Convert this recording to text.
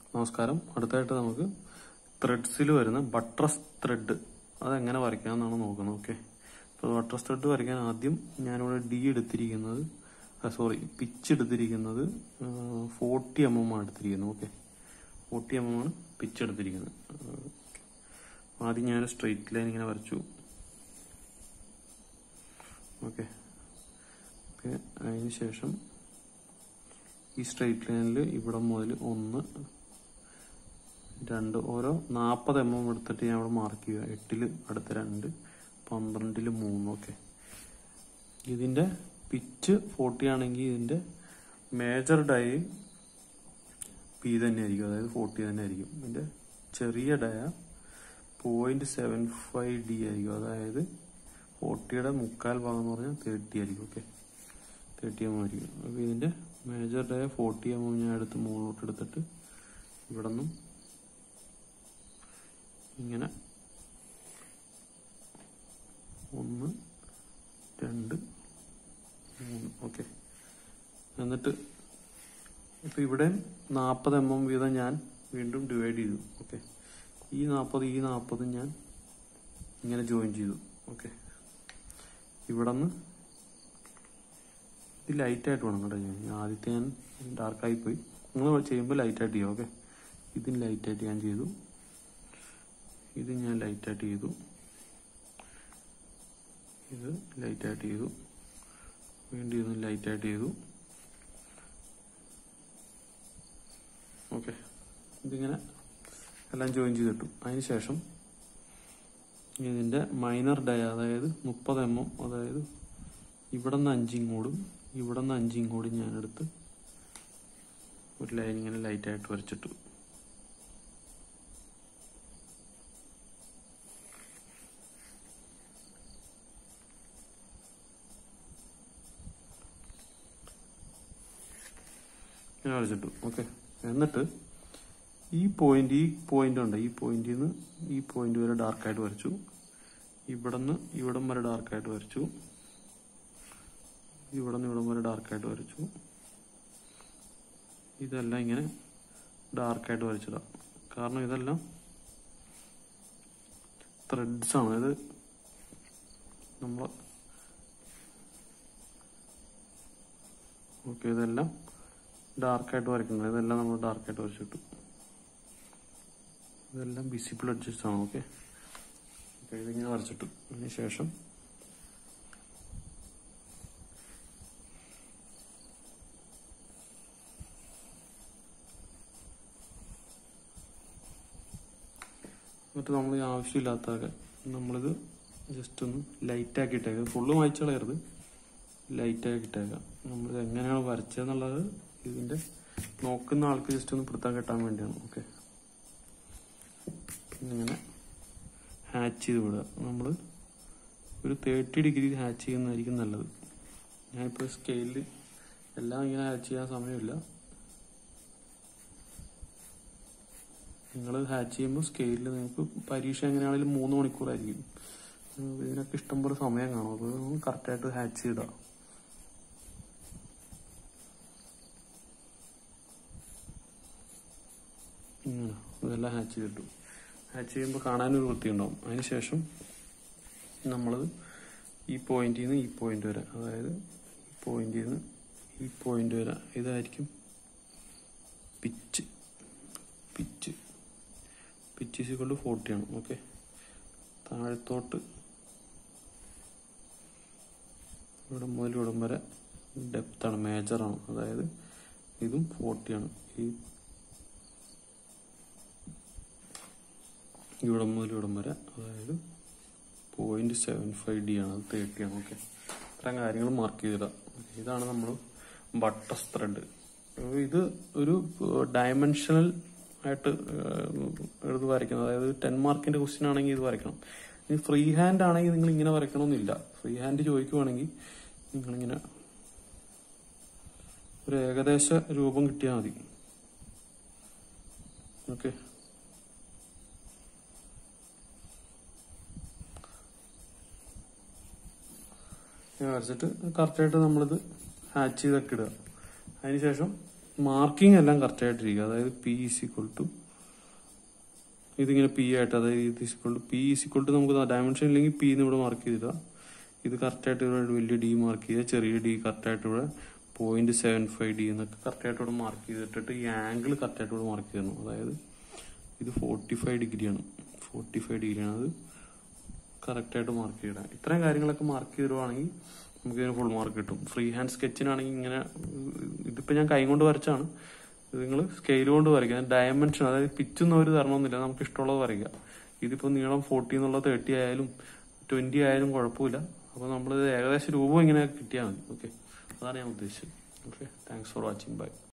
നമസ്കാരം അടുത്തായിട്ട് നമുക്ക് ത്രെഡ്സിൽ വരുന്ന ബട്രസ് ത്രെഡ് അതെങ്ങനെ വരയ്ക്കാമെന്നാണ് നോക്കുന്നത് ഓക്കെ അപ്പോൾ ബട്രസ് ത്രെഡ് വരയ്ക്കാൻ ആദ്യം ഞാനിവിടെ ഡി എടുത്തിരിക്കുന്നത് സോറി പിച്ച് എടുത്തിരിക്കുന്നത് ഫോർട്ടി എം എം ആണ് എടുത്തിരിക്കുന്നത് ഓക്കെ ഫോർട്ടി എം എം ആണ് പിച്ച് എടുത്തിരിക്കുന്നത് ആ, ആദ്യം ഞാൻ സ്ട്രെയിറ്റ് ലൈൻ ഇങ്ങനെ വരച്ചു ഓക്കെ ഓക്കെ അതിന് ശേഷം ഈ സ്ട്രെയിറ്റ് ലൈനിൽ ഇവിടെ മുതൽ ഒന്ന് രണ്ട് ഓരോ നാൽപ്പത് എം എം എടുത്തിട്ട് ഞാൻ ഇവിടെ മാർക്ക് ചെയ്യുക എട്ടിൽ അടുത്ത രണ്ട് പന്ത്രണ്ടിൽ മൂന്ന് ഓക്കെ ഇതിന്റെ പിച്ച് ഫോർട്ടി ആണെങ്കിൽ ഇതിന്റെ മേജർ ഡൈ പി തന്നെ ആയിരിക്കും അതായത് ഫോർട്ടി തന്നെ ആയിരിക്കും ഇതിന്റെ ചെറിയ dia point seven five D ആയിരിക്കും അതായത് ഫോർട്ടിയുടെ മുക്കാൽ ഭാഗം എന്ന് പറഞ്ഞാൽ തേർട്ടി ആയിരിക്കും ഓക്കെ തേർട്ടി എം ആയിരിക്കും അപ്പോൾ ഇതിന്റെ major dia forty M M ഞാൻ എടുത്ത് മുകളിലോട്ട് എടുത്തിട്ട് ഇവിടെ നിന്നും ഇങ്ങനെ ഒന്ന് രണ്ട് മൂന്ന് ഓക്കെ എന്നിട്ട് ഇപ്പൊ ഇവിടെ നാൽപ്പത് എം എം വീതം ഞാൻ വീണ്ടും ഡിവൈഡ് ചെയ്തു ഓക്കെ ഈ നാൽപ്പത് ഈ നാൽപ്പതും ഞാൻ ഇങ്ങനെ ജോയിൻ ചെയ്തു ഓക്കെ ഇവിടെ നിന്ന് ഇത് ലൈറ്റായിട്ട് വേണം കേട്ടോ ഞാൻ ഞാൻ ആദ്യത്തെ ഞാൻ ഡാർക്കായി പോയി നിങ്ങൾ ചെയ്യുമ്പോൾ ലൈറ്റായിട്ട് ചെയ്യാം ഓക്കെ ഇതിന് ലൈറ്റായിട്ട് ഞാൻ ചെയ്തു ഇത് ഞാൻ ലൈറ്റായിട്ട് ചെയ്തു ഇത് ലൈറ്റായിട്ട് ചെയ്തു വീണ്ടും ഇത് ലൈറ്റായിട്ട് ചെയ്തു ഓക്കെ ഇതിങ്ങനെ എല്ലാം ജോയിൻ ചെയ്തിട്ടു അതിന് ശേഷം ഇതിന്റെ മൈനർ ഡയ അതായത് മുപ്പത് എം എം അതായത് ഇവിടെ നിന്ന് അഞ്ചിങ്ങോടും ഇവിടെ നിന്ന് അഞ്ചിങ്ങോടും ഞാൻ എടുത്ത് ഒരു ലൈൻ ഇങ്ങനെ ലൈറ്റായിട്ട് വരച്ചിട്ടു ഇങ്ങനെ വരച്ചിട്ടു ഓക്കെ എന്നിട്ട് ഈ പോയിന്റ് ഈ പോയിന്റ് ഉണ്ട് ഈ പോയിന്റിൽ നിന്ന് ഈ പോയിന്റ് വരെ ഡാർക്കായിട്ട് വരച്ചു ഇവിടെ നിന്ന് ഇവിടം വരെ ഡാർക്കായിട്ട് വരച്ചു ഇവിടെ നിന്ന് ഇവിടം വരെ ഡാർക്കായിട്ട് വരച്ചു ഇതെല്ലാം ഇങ്ങനെ ഡാർക്കായിട്ട് വരച്ചതാ കാരണം ഇതെല്ലാം ത്രെഡ്സ് ആണ് ഇത് നമ്മൾ ഓക്കെ ഇതെല്ലാം ഡാർക്കായിട്ട് വരയ്ക്കുന്നത് ഇതെല്ലാം നമ്മൾ ഡാർക്കായിട്ട് വരച്ചിട്ടു ഇതെല്ലാം വിസിബിൾ അഡ്ജസ്റ്റ് ആണ് ഓക്കെ ഓക്കെ ഇതിങ്ങനെ വരച്ചിട്ടു അതിന് ശേഷം എന്നിട്ട് നമ്മൾ ഈ ആവശ്യമില്ലാത്തൊക്കെ നമ്മളിത് ജസ്റ്റ് ഒന്ന് ലൈറ്റ് ആക്കി ഇട്ടേക്കാം ഫുള്ള് മായ്ച്ചു കളയരുത് ലൈറ്റ് ആക്കി ഇട്ടേക്കാം നമ്മളിത് എങ്ങനെയാണ് വരച്ചതെന്നുള്ളത് ഇതിന്റെ നോക്കുന്ന ആൾക്ക് ജസ്റ്റ് ഒന്ന് പിടുത്തം കെട്ടാൻ വേണ്ടിയാണ് ഓക്കെ ഇങ്ങനെ ഹാച്ച് ചെയ്ത് വിടുക നമ്മൾ ഒരു തേർട്ടി ഡിഗ്രി ഹാച്ച് ചെയ്യുന്നതായിരിക്കും നല്ലത് ഞാനിപ്പോൾ സ്കെയിലിൽ എല്ലാം ഇങ്ങനെ ഹാച്ച് ചെയ്യാൻ സമയമില്ല നിങ്ങൾ ഹാച്ച് ചെയ്യുമ്പോൾ സ്കെയിലിൽ നിങ്ങൾക്ക് പരീക്ഷ എങ്ങനെയാണെങ്കിലും മൂന്ന് മണിക്കൂറായിരിക്കും ഉം, ഇതിനൊക്കെ ഇഷ്ടംപോലെ സമയം കാണും അപ്പോൾ നമ്മൾ കറക്റ്റായിട്ട് ഹാച്ച് ചെയ്താൽ ഇങ്ങനെ ഇതെല്ലാം ഹാച്ച് ചെയ്തിട്ടു ഹാച്ച് ചെയ്യുമ്പോൾ കാണാനൊരു വൃത്തിയുണ്ടാവും അതിനുശേഷം നമ്മളത് ഈ പോയിന്റിൽ നിന്ന് ഈ പോയിന്റ് വരെ അതായത് ഈ പോയിന്റിൽ നിന്ന് ഈ പോയിന്റ് വരെ ഇതായിരിക്കും pitch pitch pitch is to forty ആണ് ഓക്കെ താഴത്തോട്ട് ഇവിടെ മുതൽ ഇവിടം വരെ ഡെപ്ത് ആണ് മേജർ ആണ് അതായത് ഇതും ഫോർട്ടി ആണ് ഈ ഇവിടെ മുതൽ ഇവിടം വരെ അതായത് പോയിന്റ് സെവൻ ഫൈവ് ഡി ആണ് അത് തേർട്ടി ആണ് ഓക്കെ ഇത്രയും കാര്യങ്ങൾ മാർക്ക് ചെയ്തിടാം ഇതാണ് നമ്മൾ ബട്ടസ് ത്രെഡ് ഇത് ഒരു ഡയമെൻഷണൽ ആയിട്ട് എടുത്ത് വരയ്ക്കണം അതായത് ടെൻ മാർക്കിന്റെ ക്വസ്റ്റ്യൻ ആണെങ്കിൽ ഇത് വരയ്ക്കണം ഇനി ഫ്രീ ഹാൻഡ് ആണെങ്കിൽ നിങ്ങൾ ഇങ്ങനെ വരയ്ക്കണമെന്നില്ല ഫ്രീ ഹാൻഡ് ചോദിക്കുവാണെങ്കിൽ നിങ്ങളിങ്ങനെ ഒരു ഏകദേശ രൂപം കിട്ടിയാൽ മതി ഓക്കെ ഇങ്ങനെ വരച്ചിട്ട് കറക്റ്റായിട്ട് നമ്മളിത് ഹാച്ച് ചെയ്തൊക്കെ ഇടുക അതിനുശേഷം മാർക്കിംഗ് എല്ലാം കറക്റ്റ് ആയിട്ടിരിക്കുക അതായത് പി ഈസ് ഈക്വൽ ടു ഇതിങ്ങനെ പി ആയിട്ട് അതായത് ഇത് equal to P is equal to നമുക്ക് ഡയമെൻഷൻ ഇല്ലെങ്കിൽ പി എന്ന് ഇവിടെ മാർക്ക് ചെയ്തിടുക ഇത് കറക്റ്റായിട്ട് ഇവിടെ വലിയ ഡി മാർക്ക് ചെയ്യുക ചെറിയ ഡി കറക്റ്റായിട്ട് ഇവിടെ പോയിന്റ് സെവൻ ഫൈവ് ഡി എന്നൊക്കെ കറക്റ്റായിട്ട് ഇവിടെ മാർക്ക് ചെയ്തിട്ടിട്ട് ഈ ആംഗിൾ കറക്റ്റായിട്ട് ഇവിടെ മാർക്ക് ചെയ്യണം അതായത് ഇത് ഫോർട്ടി ഫൈവ് ഡിഗ്രിയാണ് ഫോർട്ടി ഫൈവ് ഡിഗ്രിയാണ് അത് കറക്റ്റായിട്ട് മാർക്ക് ചെയ്യണം ഇത്രയും കാര്യങ്ങളൊക്കെ മാർക്ക് ചെയ്തിടുവാണെങ്കിൽ നമുക്ക് ഇതിന് ഫുൾ മാർക്ക് കിട്ടും ഫ്രീ ഹാൻഡ് സ്കെച്ചിനാണെങ്കിൽ ഇങ്ങനെ ഇതിപ്പോൾ ഞാൻ കൈ കൊണ്ട് വരച്ചാണ് ഇത് നിങ്ങൾ സ്കെയിൽ കൊണ്ട് വരയ്ക്കുക ഡയമെൻഷൻ അതായത് പിച്ചൊന്നും അവർ തരണമെന്നില്ല നമുക്ക് ഇഷ്ടമുള്ളത് വരയ്ക്കുക ഇതിപ്പോൾ നീളം ഫോർട്ടി എന്നുള്ള തേർട്ടി ആയാലും ട്വന്റി ആയാലും കുഴപ്പമില്ല അപ്പോൾ നമ്മൾ ഏകദേശം രൂപം ഇങ്ങനെ കിട്ടിയാൽ മതി ഓക്കെ അതാണ് ഞാൻ ഉദ്ദേശിച്ചത് okay thanks for watching by